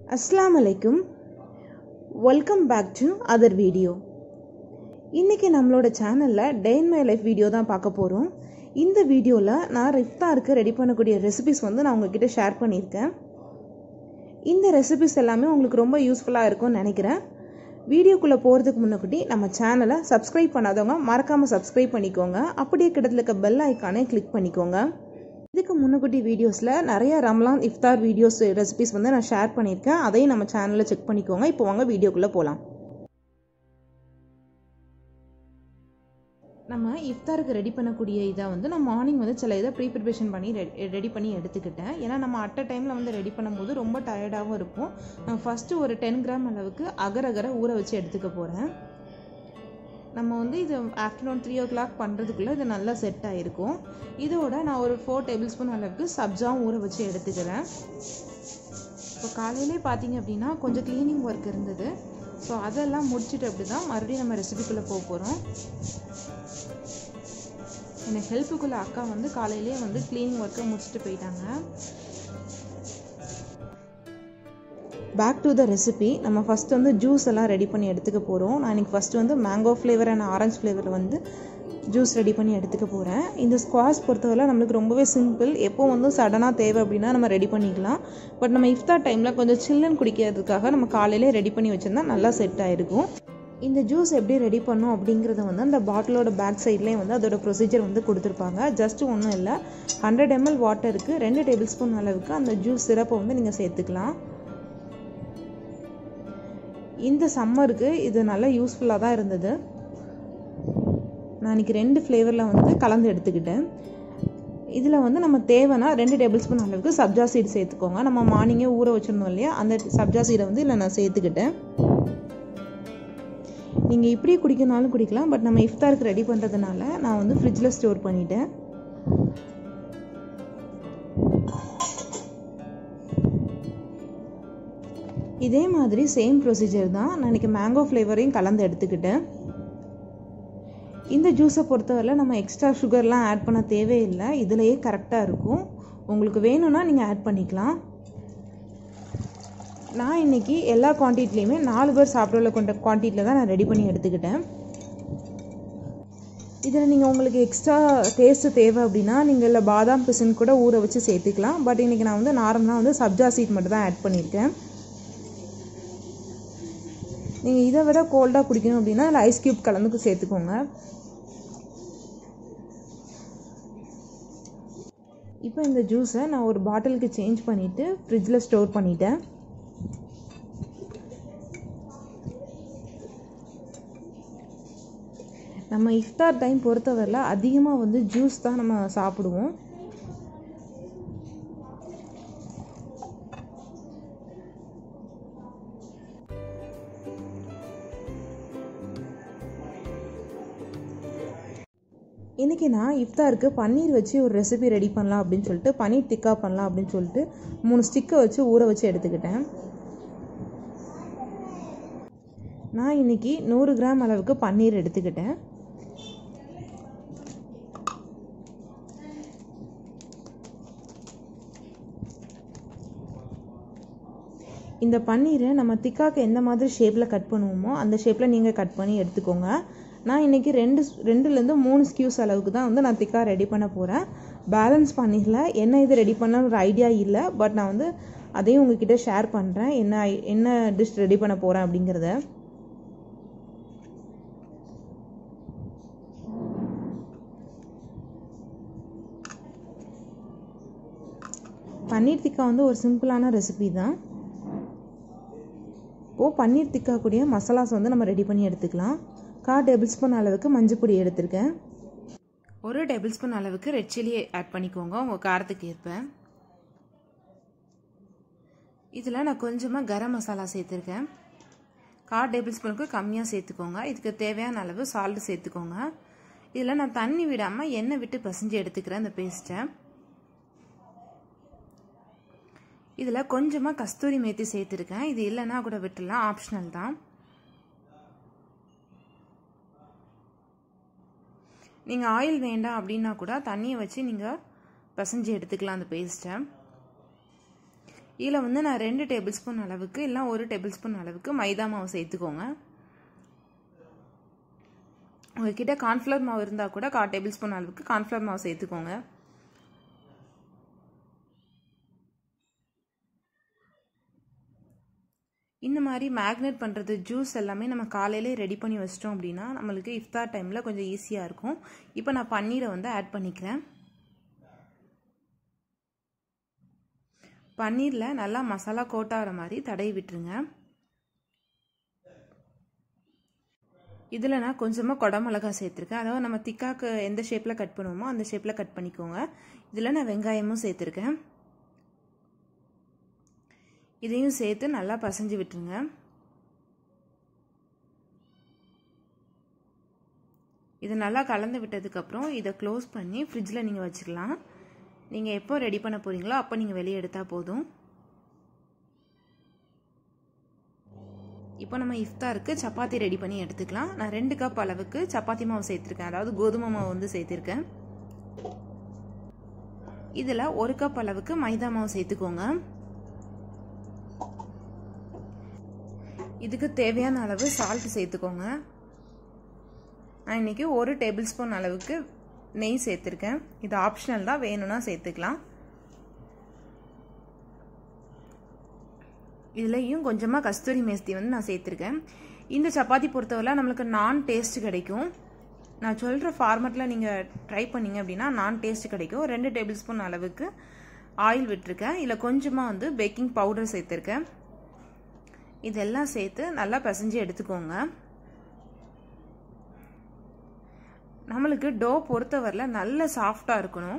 அஸ்லாம் அலைக்கும் welcome back to other video இன்றைக்கி நம்மளோட சேனலில் day in my life video தான் பார்க்க போகிறோம் இந்த வீடியோவில் நான் இஃப்தாருக்கு ரெடி பண்ணக்கூடிய ரெசிபிஸ் வந்து நான் உங்ககிட்ட ஷேர் பண்ணியிருக்கேன் இந்த ரெசிபிஸ் எல்லாமே உங்களுக்கு ரொம்ப யூஸ்ஃபுல்லாக இருக்கும்னு நினைக்கிறேன் வீடியோக்குள்ளே போகிறதுக்கு முன்னாடி நம்ம சேனலை சப்ஸ்கிரைப் பண்ணாதவங்க மறக்காமல் சப்ஸ்கிரைப் பண்ணிக்கோங்க அப்படியே கிட்டத்தில் இருக்க பெல் ஐக்கானே கிளிக் பண்ணிக்கோங்க இதுக்கு முன்னக்கூட்டி வீடியோஸில் நிறைய ரம்லான் இஃப்தார் வீடியோஸ் ரெசிபிஸ் வந்து நான் ஷேர் பண்ணியிருக்கேன் அதையும் நம்ம சேனலில் செக் பண்ணிக்கோங்க இப்போ வாங்க வீடியோக்குள்ளே போகலாம் நம்ம இஃப்தாருக்கு ரெடி பண்ணக்கூடிய இதை வந்து நான் மார்னிங் வந்து சில இதை ப்ரீ ப்ரிப்ரேஷன் பண்ணி ரெடி ரெடி பண்ணி எடுத்துக்கிட்டேன் ஏன்னா நம்ம அட் அ டைமில் வந்து ரெடி பண்ணும்போது ரொம்ப டயர்டாகவும் இருக்கும் நான் ஃபஸ்ட்டு ஒரு டென் கிராம் அளவுக்கு அகர் அகர ஊற வச்சு எடுத்துக்க போகிறேன் நம்ம வந்து இது ஆஃப்டர்நூன் த்ரீ ஓ கிளாக் பண்ணுறதுக்குள்ளே இது நல்லா செட் ஆகிருக்கும் இதோட நான் ஒரு ஃபோர் டேபிள் ஸ்பூன் அளவுக்கு சப்ஜாவும் ஊற வச்சு எடுத்துக்கிறேன் இப்போ காலையிலே பார்த்தீங்க அப்படின்னா கொஞ்சம் க்ளீனிங் ஒர்க் இருந்தது ஸோ அதெல்லாம் முடிச்சுட்டு அப்படி தான் மறுபடியும் நம்ம ரெசிபிக்குள்ளே போக போகிறோம் எனக்கு ஹெல்ப்புக்குள்ளே அக்கா வந்து காலையிலே வந்து க்ளீனிங் ஒர்க்கை முடிச்சுட்டு போயிட்டாங்க பேக் டு த ரெசிபி நம்ம ஃபஸ்ட்டு வந்து ஜூஸ் எல்லாம் ரெடி பண்ணி எடுத்துக்க போகிறோம் நான் இன்றைக்கி ஃபஸ்ட்டு வந்து மேங்கோ ஃப்ளேவர் அண்ட் ஆரஞ்ச் ஃப்ளேவரில் வந்து ஜூஸ் ரெடி பண்ணி எடுத்துக்க போகிறேன் இந்த ஸ்குவாஷ் பொறுத்தவரை நம்மளுக்கு ரொம்பவே சிம்பிள் எப்போ வந்து சடனாக தேவை அப்படின்னா நம்ம ரெடி பண்ணிக்கலாம் பட் நம்ம இஃப்தார் டைமில் கொஞ்சம் சில்லுன்னு குடிக்கிறதுக்காக நம்ம காலையிலே ரெடி பண்ணி வச்சுருந்தா நல்லா செட் ஆகிருக்கும் இந்த ஜூஸ் எப்படி ரெடி பண்ணோம் அப்படிங்கிறத வந்து அந்த பாட்டிலோட பேக் சைட்லேயே வந்து அதோட ப்ரொசீஜர் வந்து கொடுத்துருப்பாங்க ஜஸ்ட் ஒன்றும் இல்லை ஹண்ட்ரட் எம்எல் வாட்டருக்கு ரெண்டு டேபிள் ஸ்பூன் அளவுக்கு அந்த ஜூஸ் சிரப்பை வந்து நீங்கள் சேர்த்துக்கலாம் இந்த சம்மருக்கு இது நல்லா யூஸ்ஃபுல்லாக தான் இருந்தது நான் இன்றைக்கி ரெண்டு ஃப்ளேவரில் வந்து கலந்து எடுத்துக்கிட்டேன் இதில் வந்து நம்ம தேவைன்னா ரெண்டு டேபிள் ஸ்பூன் அளவுக்கு சப்ஜா சீடு சேர்த்துக்கோங்க நம்ம மார்னிங்கே ஊற வச்சுருந்தோம் இல்லையா அந்த சப்ஜா சீடை வந்து இல்லை நான் சேர்த்துக்கிட்டேன் நீங்கள் இப்படி குடிக்கனாலும் குடிக்கலாம் பட் நம்ம இஃப்தாருக்கு ரெடி பண்ணுறதுனால நான் வந்து ஃப்ரிட்ஜில் ஸ்டோர் பண்ணிட்டேன் இதே மாதிரி சேம் ப்ரொசீஜர் தான் நான் இன்றைக்கி மேங்கோ ஃப்ளேவரையும் கலந்து எடுத்துக்கிட்டேன் இந்த ஜூஸை பொறுத்தவரை நம்ம எக்ஸ்ட்ரா சுகர்லாம் ஆட் பண்ண தேவையில்லை இதிலையே கரெக்டாக இருக்கும் உங்களுக்கு வேணும்னா நீங்கள் ஆட் பண்ணிக்கலாம் நான் இன்றைக்கி எல்லா குவான்டிட்டிலையுமே நாலு பேர் சாப்பிட்றதுல கொண்ட குவான்டிட்டியில் தான் நான் ரெடி பண்ணி எடுத்துக்கிட்டேன் இதில் நீங்கள் உங்களுக்கு எக்ஸ்ட்ரா டேஸ்ட்டு தேவை அப்படின்னா நீங்கள் இல்லை பாதாம் பிசின் கூட ஊற வச்சு சேர்த்துக்கலாம் பட் இன்றைக்கி நான் வந்து நார்மலாக வந்து சப்ஜா சீட் மட்டும் தான் ஆட் பண்ணியிருக்கேன் நீங்கள் இதை விட கோல்டாக குடிக்கணும் அப்படின்னா அதில் ஐஸ் க்யூப் கலந்துக்கு சேர்த்துக்கோங்க இப்போ இந்த ஜூஸை நான் ஒரு பாட்டிலுக்கு சேஞ்ச் பண்ணிவிட்டு ஃப்ரிட்ஜில் ஸ்டோர் பண்ணிட்டேன் நம்ம இஃப்தார் டைம் பொறுத்தவரையில் அதிகமாக வந்து ஜூஸ் தான் நம்ம சாப்பிடுவோம் இன்றைக்கி நான் இஃப்தாருக்கு பன்னீர் வச்சு ஒரு ரெசிபி ரெடி பண்ணலாம் அப்படின்னு சொல்லிட்டு பன்னீர் டிக்கா பண்ணலாம் அப்படின்னு சொல்லிட்டு மூணு ஸ்டிக்கை வச்சு ஊற வச்சு எடுத்துக்கிட்டேன் நான் இன்றைக்கி நூறு கிராம் அளவுக்கு பன்னீர் எடுத்துக்கிட்டேன் இந்த பன்னீரை நம்ம திக்காக்கு எந்த மாதிரி ஷேப்பில் கட் பண்ணுவோமோ அந்த ஷேப்பில் நீங்கள் கட் பண்ணி எடுத்துக்கோங்க நான் இன்றைக்கி ரெண்டு ரெண்டுலேருந்து மூணு ஸ்கியூஸ் அளவுக்கு தான் வந்து நான் திக்காக ரெடி பண்ண போகிறேன் பேலன்ஸ் பண்ணிடல என்ன இது ரெடி பண்ண ஒரு ஐடியா இல்லை பட் நான் வந்து அதையும் உங்ககிட்ட ஷேர் பண்ணுறேன் என்ன என்ன டிஷ் ரெடி பண்ண போகிறேன் அப்படிங்கிறத பன்னீர் திக்கா வந்து ஒரு சிம்பிளான ரெசிபி தான் இப்போது பன்னீர் திக்கா கூடிய மசாலாஸ் வந்து நம்ம ரெடி பண்ணி எடுத்துக்கலாம் கால் டேபிள் ஸ்பூன் அளவுக்கு மஞ்சள் பொடி எடுத்திருக்கேன் ஒரு டேபிள் ஸ்பூன் அளவுக்கு ரெட் சில்லி ஆட் பண்ணிக்கோங்க உங்கள் காரத்துக்கு ஏற்ப இதில் நான் கொஞ்சமாக கரம் மசாலா சேர்த்துருக்கேன் கால் டேபிள் ஸ்பூனுக்கு கம்மியாக சேர்த்துக்கோங்க இதுக்கு தேவையான அளவு சால்ட்டு சேர்த்துக்கோங்க இதில் நான் தண்ணி விடாமல் எண்ணெய் விட்டு பசைஞ்சு எடுத்துக்கிறேன் இந்த பேஸ்ட்டை இதில் கொஞ்சமாக கஸ்தூரி மேத்தி சேர்த்துருக்கேன் இது இல்லைன்னா கூட விட்டுலாம் ஆப்ஷனல் தான் நீங்கள் ஆயில் வேண்டாம் அப்படின்னா கூட தண்ணியை வச்சு நீங்கள் பசைஞ்சு எடுத்துக்கலாம் அந்த பேஸ்ட்டை இதில் வந்து நான் ரெண்டு டேபிள் ஸ்பூன் அளவுக்கு இல்லை ஒரு டேபிள் ஸ்பூன் அளவுக்கு மைதா மாவு சேர்த்துக்கோங்க உங்ககிட்ட கார்ன்ஃப்ளவர் மாவு இருந்தால் கூட கால் டேபிள் ஸ்பூன் அளவுக்கு கார்ன்ஃப்ளவர் மாவு சேர்த்துக்கோங்க இந்த மாதிரி மேக்னேட் பண்ணுறது ஜூஸ் எல்லாமே நம்ம காலையிலே ரெடி பண்ணி வச்சிட்டோம் அப்படின்னா நம்மளுக்கு இஃப்தார் டைமில் கொஞ்சம் ஈஸியாக இருக்கும் இப்போ நான் பன்னீரை வந்து ஆட் பண்ணிக்கிறேன் பன்னீரில் நல்லா மசாலா கோட்டாகிற மாதிரி தடவி விட்டுருங்க இதில் நான் கொஞ்சமாக குடமிளகா சேர்த்துருக்கேன் அதாவது நம்ம திக்காக்கு எந்த ஷேப்பில் கட் பண்ணுவோமோ அந்த ஷேப்பில் கட் பண்ணிக்கோங்க இதில் நான் வெங்காயமும் சேர்த்துருக்கேன் இதையும் சேர்த்து நல்லா பசைஞ்சு விட்டுருங்க இது நல்லா கலந்து விட்டதுக்கப்புறம் இதை க்ளோஸ் பண்ணி ஃப்ரிட்ஜில் நீங்கள் வச்சுக்கலாம் நீங்கள் எப்போ ரெடி பண்ண போகிறீங்களோ அப்போ நீங்கள் வெளியே எடுத்தால் போதும் இப்போ நம்ம இஃப்தாருக்கு சப்பாத்தி ரெடி பண்ணி எடுத்துக்கலாம் நான் ரெண்டு கப் அளவுக்கு சப்பாத்தி மாவு சேர்த்துருக்கேன் அதாவது கோதுமை மாவு வந்து சேர்த்துருக்கேன் இதில் ஒரு கப் அளவுக்கு மைதா மாவு சேர்த்துக்கோங்க இதுக்கு தேவையான அளவு சால்ட் சேர்த்துக்கோங்க நான் இன்றைக்கி ஒரு டேபிள் ஸ்பூன் அளவுக்கு நெய் சேர்த்துருக்கேன் இது ஆப்ஷனல் தான் வேணும்னா சேர்த்துக்கலாம் இதுலேயும் கொஞ்சமாக கஸ்தூரி மேஸ்தி வந்து நான் சேர்த்துருக்கேன் இந்த சப்பாத்தி பொறுத்தவரை நம்மளுக்கு நான் டேஸ்ட் கிடைக்கும் நான் சொல்கிற ஃபார்மெட்டில் நீங்கள் ட்ரை பண்ணிங்க அப்படின்னா நான் டேஸ்ட் கிடைக்கும் ரெண்டு டேபிள் ஸ்பூன் அளவுக்கு ஆயில் விட்டுருக்கேன் இல்லை கொஞ்சமாக வந்து பேக்கிங் பவுடர் சேர்த்துருக்கேன் இதெல்லாம் சேர்த்து நல்லா பிசைஞ்சு எடுத்துக்கோங்க நம்மளுக்கு டோ பொறுத்தவரையில் நல்ல சாஃப்டாக இருக்கணும்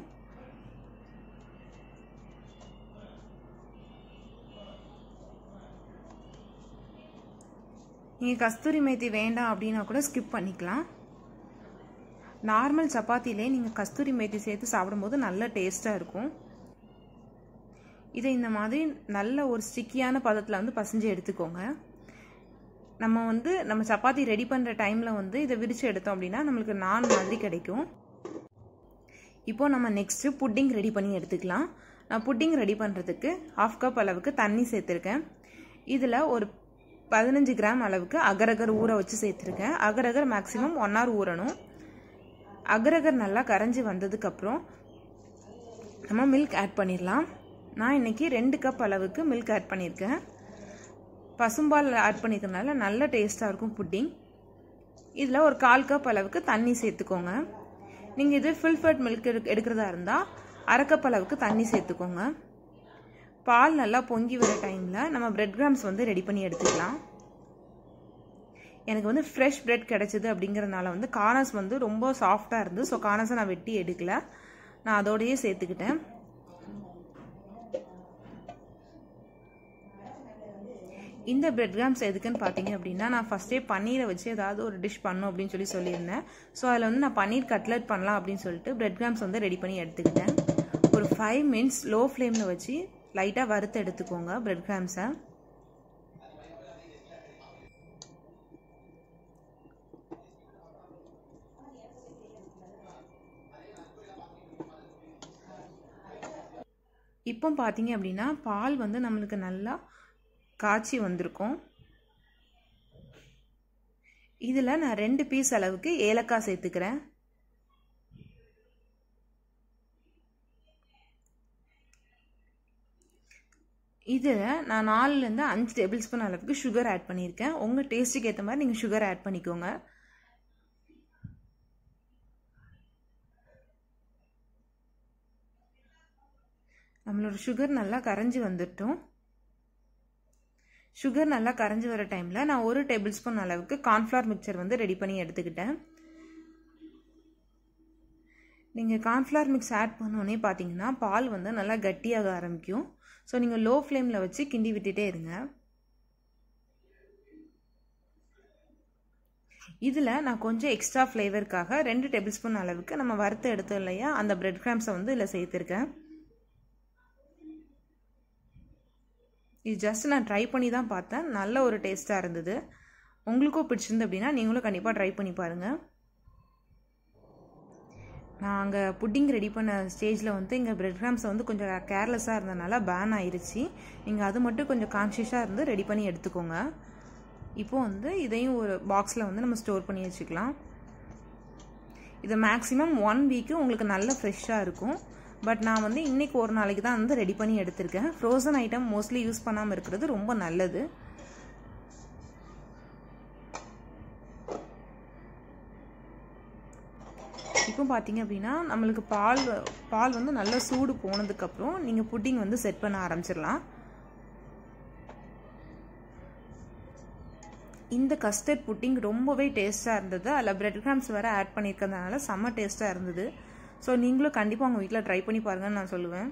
நீங்கள் கஸ்தூரி மேத்தி வேண்டாம் அப்படின்னா கூட ஸ்கிப் பண்ணிக்கலாம் நார்மல் சப்பாத்திலே நீங்கள் கஸ்தூரி மேத்தி சேர்த்து சாப்பிடும்போது நல்ல டேஸ்ட்டாக இருக்கும் இதை இந்த மாதிரி நல்ல ஒரு ஸ்டிக்கியான பதத்தில் வந்து பசைஞ்சு எடுத்துக்கோங்க நம்ம வந்து நம்ம சப்பாத்தி ரெடி பண்ணுற டைமில் வந்து இதை விரித்து எடுத்தோம் அப்படின்னா நம்மளுக்கு நான் மாதிரி கிடைக்கும் இப்போ நம்ம நெக்ஸ்ட்டு புட்டிங் ரெடி பண்ணி எடுத்துக்கலாம் நான் புட்டிங் ரெடி பண்ணுறதுக்கு ஹாஃப் கப் அளவுக்கு தண்ணி சேர்த்துருக்கேன் இதில் ஒரு பதினஞ்சு கிராம் அளவுக்கு அகரகர் ஊற வச்சு சேர்த்துருக்கேன் அகரகர் மேக்ஸிமம் ஒன் ஹவர் ஊறணும் அகரகர் நல்லா கரைஞ்சி வந்ததுக்கப்புறம் நம்ம மில்க் ஆட் பண்ணிடலாம் நான் இன்றைக்கி ரெண்டு கப் அளவுக்கு மில்க் ஆட் பண்ணியிருக்கேன் பசும்பால் ஆட் பண்ணிக்கிறதுனால நல்ல டேஸ்ட்டாக இருக்கும் புட்டிங் இதில் ஒரு கால் கப் அளவுக்கு தண்ணி சேர்த்துக்கோங்க நீங்கள் இது ஃபில்ஃபர்ட் மில்க் எடுக்கிறதா இருந்தால் அரை கப் அளவுக்கு தண்ணி சேர்த்துக்கோங்க பால் நல்லா பொங்கி வர டைமில் நம்ம பிரெட் கிராம்ஸ் வந்து ரெடி பண்ணி எடுத்துக்கலாம் எனக்கு வந்து ஃப்ரெஷ் பிரெட் கிடச்சிது அப்படிங்கிறதுனால வந்து கார்னஸ் வந்து ரொம்ப சாஃப்டாக இருந்து ஸோ கார்னஸை நான் வெட்டி எடுக்கல நான் அதோடையே சேர்த்துக்கிட்டேன் இந்த பிரெட் கிராம்ஸ் எதுக்குன்னு பார்த்தீங்க அப்படின்னா நான் ஃபஸ்ட்டே பன்னீரை வச்சு ஏதாவது ஒரு டிஷ் பண்ணும் அப்படின்னு சொல்லி சொல்லியிருந்தேன் ஸோ அதில் வந்து நான் பன்னீர் கட்லெட் பண்ணலாம் அப்படின்னு சொல்லிட்டு பிரெட் கிராம்ஸ் வந்து ரெடி பண்ணி எடுத்துக்கிட்டேன் ஒரு ஃபைவ் மினிட்ஸ் லோ ஃப்ளேமில் வச்சு லைட்டாக வறுத்து எடுத்துக்கோங்க பிரெட் கிராம்ஸை இப்போ பார்த்தீங்க அப்படின்னா பால் வந்து நம்மளுக்கு நல்லா காய்ச்சி வந்திருக்கும் இதில் நான் ரெண்டு பீஸ் அளவுக்கு ஏலக்காய் சேர்த்துக்கிறேன் இதில் நான் நாலுலேருந்து அஞ்சு டேபிள் ஸ்பூன் அளவுக்கு சுகர் ஆட் பண்ணியிருக்கேன் உங்கள் டேஸ்ட்டுக்கு ஏற்ற மாதிரி நீங்கள் சுகர் ஆட் பண்ணிக்கோங்க நம்மளோட சுகர் நல்லா கரைஞ்சி வந்துட்டோம் சுகர் நல்லா கரைஞ்சி வர டைமில் நான் ஒரு டேபிள் ஸ்பூன் அளவுக்கு கார்ன்ஃப்ளவர் மிக்சர் வந்து ரெடி பண்ணி எடுத்துக்கிட்டேன் நீங்கள் கார்ன்ஃப்ளவர் மிக்ஸ் ஆட் பண்ணோன்னே பார்த்தீங்கன்னா பால் வந்து நல்லா கட்டியாக ஆரம்பிக்கும் ஸோ நீங்கள் லோ ஃப்ளேமில் வச்சு கிண்டி விட்டுட்டே இருங்க இதில் நான் கொஞ்சம் எக்ஸ்ட்ரா ஃப்ளேவருக்காக ரெண்டு டேபிள் ஸ்பூன் அளவுக்கு நம்ம வறுத்து எடுத்தோம் இல்லையா அந்த பிரெட் கிராம்ஸை வந்து இதில் சேர்த்துருக்கேன் இது ஜஸ்ட் நான் ட்ரை பண்ணி தான் பார்த்தேன் நல்ல ஒரு டேஸ்ட்டாக இருந்தது உங்களுக்கும் பிடிச்சிருந்து அப்படின்னா நீங்களும் கண்டிப்பாக ட்ரை பண்ணி பாருங்கள் நான் அங்கே புட்டிங் ரெடி பண்ண ஸ்டேஜில் வந்து இங்கே பிரெட் கிராம்ஸை வந்து கொஞ்சம் கேர்லெஸ்ஸாக இருந்ததுனால பேன் ஆயிடுச்சு நீங்கள் அது மட்டும் கொஞ்சம் கான்ஷியஸாக இருந்து ரெடி பண்ணி எடுத்துக்கோங்க இப்போது வந்து இதையும் ஒரு பாக்ஸில் வந்து நம்ம ஸ்டோர் பண்ணி வச்சுக்கலாம் இது மேக்ஸிமம் ஒன் வீக்கு உங்களுக்கு நல்ல ஃப்ரெஷ்ஷாக இருக்கும் பட் நான் வந்து இன்றைக்கி ஒரு நாளைக்கு தான் வந்து ரெடி பண்ணி எடுத்திருக்கேன் ஃப்ரோசன் ஐட்டம் மோஸ்ட்லி யூஸ் பண்ணாமல் இருக்கிறது ரொம்ப நல்லது இப்போ பார்த்தீங்க அப்படின்னா நம்மளுக்கு பால் பால் வந்து நல்லா சூடு போனதுக்கப்புறம் நீங்கள் புட்டிங் வந்து செட் பண்ண ஆரம்பிச்சிடலாம் இந்த கஸ்டர்ட் புட்டிங் ரொம்பவே டேஸ்ட்டாக இருந்தது அதில் பிரெட் கிராம்ஸ் வேறு ஆட் பண்ணியிருக்கிறதுனால செம்ம டேஸ்ட்டாக இருந்தது ஸோ நீங்களும் கண்டிப்பாக உங்கள் வீட்டில் ட்ரை பண்ணி பாருங்கன்னு நான் சொல்லுவேன்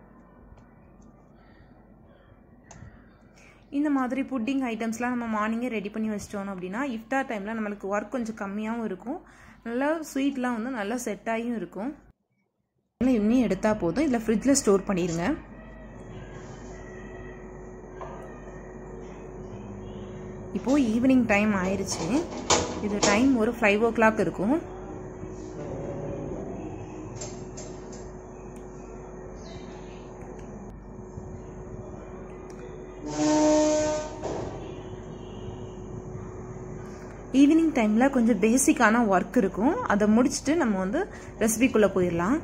இந்த மாதிரி புட்டிங் ஐட்டம்ஸ்லாம் நம்ம மார்னிங்கே ரெடி பண்ணி வச்சிட்டோம் அப்படின்னா இஃப்டார் டைமில் நம்மளுக்கு ஒர்க் கொஞ்சம் கம்மியாகவும் இருக்கும் நல்லா ஸ்வீட்லாம் வந்து நல்லா செட் ஆகியும் இருக்கும் இன்னும் எடுத்தால் போதும் இதில் ஃப்ரிட்ஜில் ஸ்டோர் பண்ணிடுங்க இப்போது ஈவினிங் டைம் ஆயிடுச்சு இது டைம் ஒரு ஃபைவ் ஓ கிளாக் இருக்கும் ஈவினிங் டைமில் கொஞ்சம் பேசிக்கான ஒர்க் இருக்கும் அதை முடிச்சுட்டு நம்ம வந்து ரெசிபிக்குள்ளே போயிடலாம்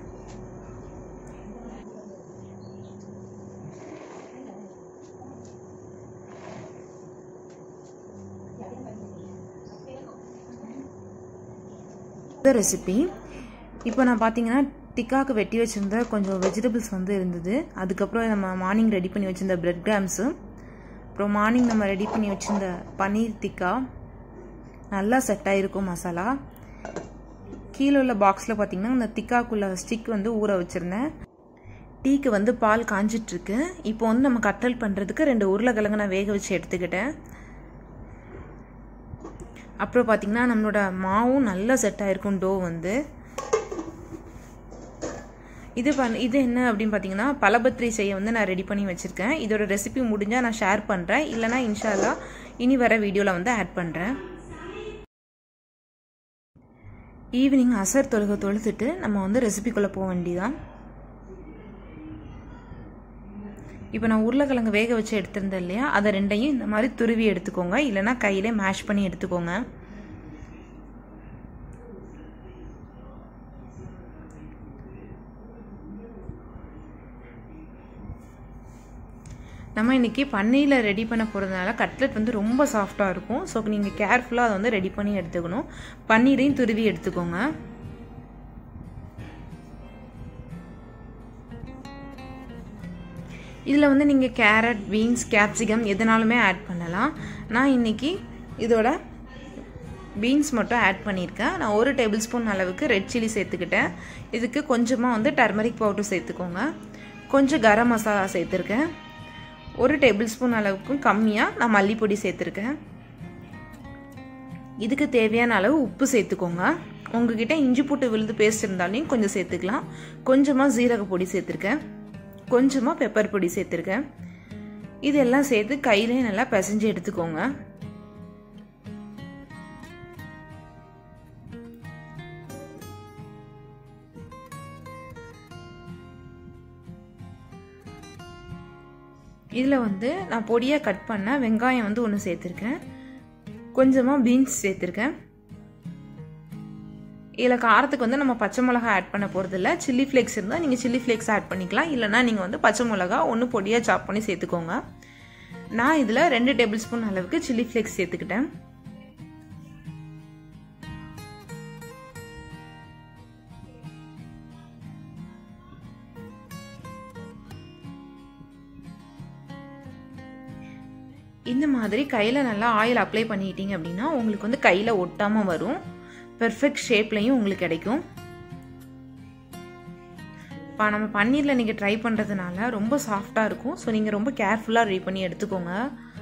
இந்த ரெசிபி இப்போ நான் பார்த்தீங்கன்னா டிக்காக்கு வெட்டி வச்சுருந்த கொஞ்சம் வெஜிடபிள்ஸ் வந்து இருந்தது அதுக்கப்புறம் நம்ம மார்னிங் ரெடி பண்ணி வச்சுருந்த பிரெட் கிராம்ஸு அப்புறம் மார்னிங் நம்ம ரெடி பண்ணி வச்சுருந்த பன்னீர் டிக்கா நல்லா செட் ஆகிருக்கும் மசாலா கீழே உள்ள பாக்ஸில் பார்த்தீங்கன்னா இந்த திக்காக்குள்ள ஸ்டிக் வந்து ஊற வச்சுருந்தேன் டீக்கு வந்து பால் காஞ்சிட்ருக்கு இப்போ வந்து நம்ம கட்டல் பண்ணுறதுக்கு ரெண்டு உருளைக்கிழங்கு நான் வேக வச்சு எடுத்துக்கிட்டேன் அப்புறம் பார்த்திங்கன்னா நம்மளோட மாவும் நல்லா செட் ஆகிருக்கும் டோ வந்து இது பண் இது என்ன அப்படின்னு பார்த்தீங்கன்னா பலபத்ரி செய்ய வந்து நான் ரெடி பண்ணி வச்சுருக்கேன் இதோட ரெசிபி முடிஞ்சால் நான் ஷேர் பண்ணுறேன் இல்லைனா இன்ஷால்லா இனி வர வீடியோவில் வந்து ஆட் பண்ணுறேன் ஈவினிங் அசர் தொழுக தொழுத்துட்டு நம்ம வந்து ரெசிபிக்குள்ளே போக வேண்டியதான் இப்போ நான் உருளைக்கிழங்கு வேக வச்சு எடுத்திருந்தேன் இல்லையா அதை ரெண்டையும் இந்த மாதிரி துருவி எடுத்துக்கோங்க இல்லைனா கையிலே மேஷ் பண்ணி எடுத்துக்கோங்க நம்ம இன்றைக்கி பன்னீரில் ரெடி பண்ண போகிறதுனால கட்லெட் வந்து ரொம்ப சாஃப்டாக இருக்கும் ஸோ நீங்கள் கேர்ஃபுல்லாக அதை வந்து ரெடி பண்ணி எடுத்துக்கணும் பன்னீரையும் துருவி எடுத்துக்கோங்க இதில் வந்து நீங்கள் கேரட் பீன்ஸ் கேப்சிகம் எதனாலுமே ஆட் பண்ணலாம் நான் இன்றைக்கி இதோட பீன்ஸ் மட்டும் ஆட் பண்ணியிருக்கேன் நான் ஒரு டேபிள் ஸ்பூன் அளவுக்கு ரெட் சில்லி சேர்த்துக்கிட்டேன் இதுக்கு கொஞ்சமாக வந்து டர்மரிக் பவுடர் சேர்த்துக்கோங்க கொஞ்சம் கரம் மசாலா சேர்த்துருக்கேன் ஒரு டேபிள் ஸ்பூன் அளவுக்கும் கம்மியாக நான் மல்லிப்பொடி சேர்த்துருக்கேன் இதுக்கு தேவையான அளவு உப்பு சேர்த்துக்கோங்க உங்ககிட்ட இஞ்சி பூட்டு விழுது பேஸ்ட் இருந்தாலையும் கொஞ்சம் சேர்த்துக்கலாம் கொஞ்சமாக ஜீரக பொடி சேர்த்துருக்கேன் கொஞ்சமாக பெப்பர் பொடி சேர்த்துருக்கேன் இதெல்லாம் சேர்த்து கையிலே நல்லா பிசைஞ்சு எடுத்துக்கோங்க இதில் வந்து நான் பொடியாக கட் பண்ண வெங்காயம் வந்து ஒன்று சேர்த்துருக்கேன் கொஞ்சமாக பீன்ஸ் சேர்த்துருக்கேன் இதில் காரத்துக்கு வந்து நம்ம பச்சை மிளகா ஆட் பண்ண போகிறதில்ல சில்லி ஃப்ளேக்ஸ் இருந்தால் நீங்கள் சில்லி ஃப்ளேக்ஸ் ஆட் பண்ணிக்கலாம் இல்லைனா நீங்கள் வந்து பச்சை மிளகா ஒன்று பொடியாக சாப் பண்ணி சேர்த்துக்கோங்க நான் இதில் ரெண்டு டேபிள் ஸ்பூன் அளவுக்கு சில்லி ஃப்ளேக்ஸ் சேர்த்துக்கிட்டேன் இந்த மாதிரி கையில் நல்லா ஆயில் அப்ளை பண்ணிட்டீங்க அப்படின்னா உங்களுக்கு வந்து கையில் ஒட்டாமல் வரும் பெர்ஃபெக்ட் ஷேப்லையும் உங்களுக்கு கிடைக்கும் இப்போ நம்ம பன்னீரில் நீங்கள் ட்ரை பண்ணுறதுனால ரொம்ப சாஃப்டாக இருக்கும் ஸோ நீங்கள் ரொம்ப கேர்ஃபுல்லாக ரெடி பண்ணி எடுத்துக்கோங்க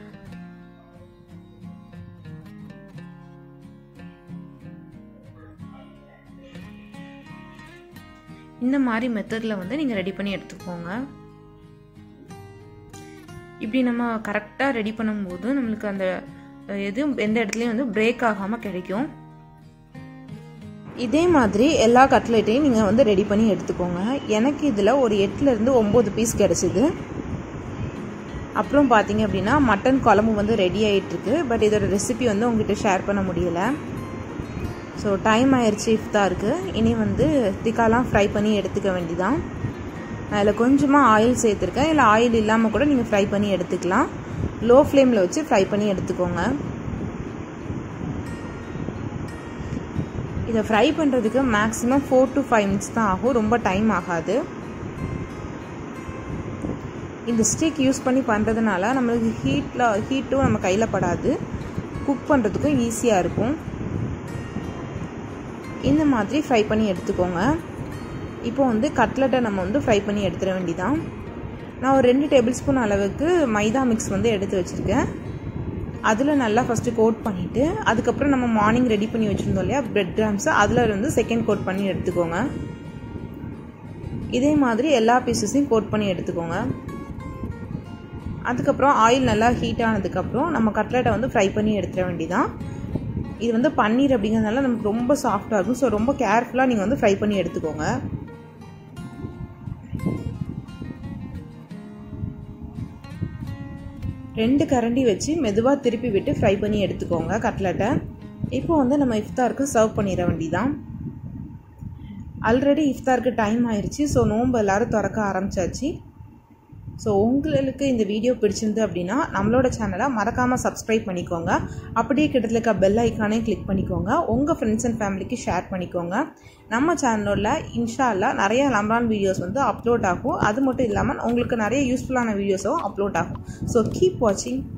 இந்த மாதிரி மெத்தடில் வந்து நீங்கள் ரெடி பண்ணி எடுத்துக்கோங்க இப்படி நம்ம கரெக்டாக ரெடி பண்ணும்போது நம்மளுக்கு அந்த எதுவும் எந்த இடத்துலையும் வந்து பிரேக் ஆகாமல் கிடைக்கும் இதே மாதிரி எல்லா கட்லெட்டையும் நீங்கள் வந்து ரெடி பண்ணி எடுத்துக்கோங்க எனக்கு இதில் ஒரு எட்டுலேருந்து ஒம்பது பீஸ் கிடச்சிது அப்புறம் பார்த்தீங்க அப்படின்னா மட்டன் குழம்பு வந்து ரெடி ஆகிட்டுருக்கு பட் இதோட ரெசிபி வந்து உங்ககிட்ட ஷேர் பண்ண முடியலை ஸோ டைம் ஆயிடுச்சு இஃப்தாருக்கு இனி வந்து திக்காலாம் ஃப்ரை பண்ணி எடுத்துக்க வேண்டிதான் அதில் கொஞ்சமாக ஆயில் சேர்த்துருக்கேன் இல்லை ஆயில் இல்லாமல் கூட நீங்கள் ஃப்ரை பண்ணி எடுத்துக்கலாம் லோ ஃப்ளேமில் வச்சு ஃப்ரை பண்ணி எடுத்துக்கோங்க இதை ஃப்ரை பண்ணுறதுக்கு maximum four to five minutes தான் ஆகும் ரொம்ப டைம் ஆகாது இந்த ஸ்டிக் யூஸ் பண்ணி பண்ணுறதுனால நம்மளுக்கு ஹீட்டில் ஹீட்டும் நம்ம கையில் படாது குக் பண்ணுறதுக்கும் ஈஸியாக இருக்கும் இந்த மாதிரி ஃப்ரை பண்ணி எடுத்துக்கோங்க இப்போ வந்து கட்லெட்டை நம்ம வந்து ஃப்ரை பண்ணி எடுத்துட வேண்டிதான் நான் ஒரு ரெண்டு டேபிள் ஸ்பூன் அளவுக்கு மைதா மிக்ஸ் வந்து எடுத்து வச்சுருக்கேன் அதில் நல்லா ஃபஸ்ட்டு கோட் பண்ணிவிட்டு அதுக்கப்புறம் நம்ம மார்னிங் ரெடி பண்ணி வச்சுருந்தோம் இல்லையா ப்ரெட் கிராம்ஸை அதில் வந்து செகண்ட் கோட் பண்ணி எடுத்துக்கோங்க இதே மாதிரி எல்லா பீசஸையும் கோட் பண்ணி எடுத்துக்கோங்க அதுக்கப்புறம் ஆயில் நல்லா ஹீட் ஆனதுக்கப்புறம் நம்ம கட்லெட்டை வந்து ஃப்ரை பண்ணி எடுத்துட வேண்டிதான் இது வந்து பன்னீர் அப்படிங்கிறதுனால நமக்கு ரொம்ப சாஃப்டாக இருக்கும் ஸோ ரொம்ப கேர்ஃபுல்லாக நீங்கள் வந்து ஃப்ரை பண்ணி எடுத்துக்கோங்க ரெண்டு கரண்டி வச்சு மெதுவாக திருப்பி விட்டு ஃப்ரை பண்ணி எடுத்துக்கோங்க கட்லெட்டை இப்போ வந்து நம்ம இஃப்தாருக்கு சர்வ் பண்ணிட வேண்டிதான் ஆல்ரெடி இஃப்தாருக்கு டைம் ஆயிடுச்சு ஸோ நோன்பு எல்லோரும் திறக்க ஆரம்பிச்சாச்சு ஸோ உங்களுக்கு இந்த வீடியோ பிடிச்சிருந்து அப்படின்னா நம்மளோட சேனலை மறக்காமல் சப்ஸ்கிரைப் பண்ணிக்கோங்க அப்படியே கிட்டத்தில் இருக்க பெல் ஐக்கானே கிளிக் பண்ணிக்கோங்க உங்கள் ஃப்ரெண்ட்ஸ் அண்ட் ஃபேமிலிக்கு ஷேர் பண்ணிக்கோங்க நம்ம சேனலில் இன்ஷால்லா நிறைய ரம்ரான் வீடியோஸ் வந்து அப்லோட் ஆகும் அது மட்டும் இல்லாமல் உங்களுக்கு நிறைய யூஸ்ஃபுல்லான வீடியோஸும் அப்லோட் ஆகும் ஸோ கீப் வாட்சிங்